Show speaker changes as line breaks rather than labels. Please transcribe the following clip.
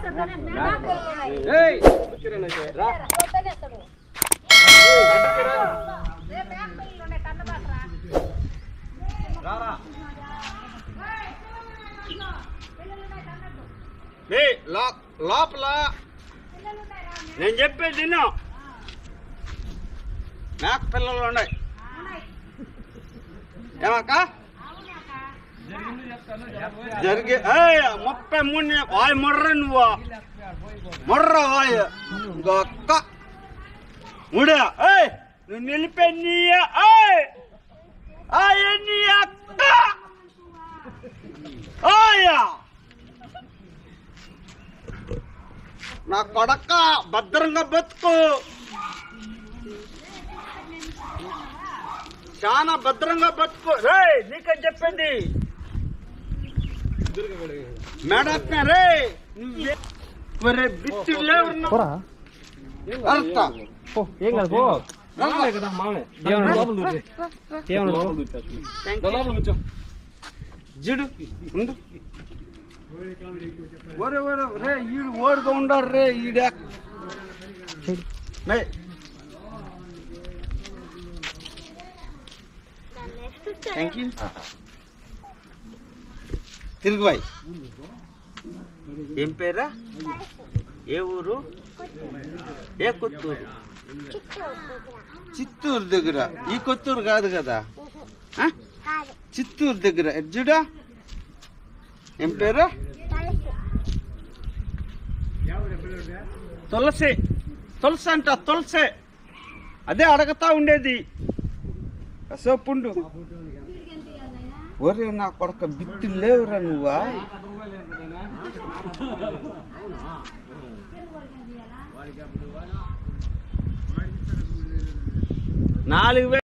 ఏయ్ రా రారా
ఏ లో- లోపల నేను చెప్పేది తిను మేక పిల్లలు ఉన్నాయి ఏమక్క జరిగే ఏయ్, ముప్పై మూడు వాయి మొర్ర నువ్వు మొర్ర వాయి గొక్క ముడా ఏయ్ నువ్వు నిలిపే నీ ఏయ్ ఆయ్ నీ అక్క ఆయా నా కొడక భద్రంగా బతుకు చాలా భద్రంగా బతుకు రే నీకే చెప్పింది మేడత్న రే నువ్వే ఒరే బిత్తి లేవు అర్థ
ఏం కాదు పో మామూలే కదా మామూలే ఏమన్నా లోపల దూరి ఏమన్నా లోపల దూరి లోపల కూర్చో
జిడు ఉండు ఒరే ఒరే రే ఈడు ఓడుగా ఉండారు రే ఈడే మే థ్యాంక్ యూ తిరుగు బాయ్ ఏం పేరా ఏ ఊరు ఏ కొత్తూరు చిత్తూరు దగ్గర ఈ కొత్తూరు కాదు కదా ఆ? చిత్తూరు దగ్గర ఎడ్జుడా ఏం పేరు తులసి తులసి అంట తులసి అదే అడగతా ఉండేది కాసేపుండు ఒరే నా కొడక బిత్తి లేవురా నువ్వా నాలుగు వేలు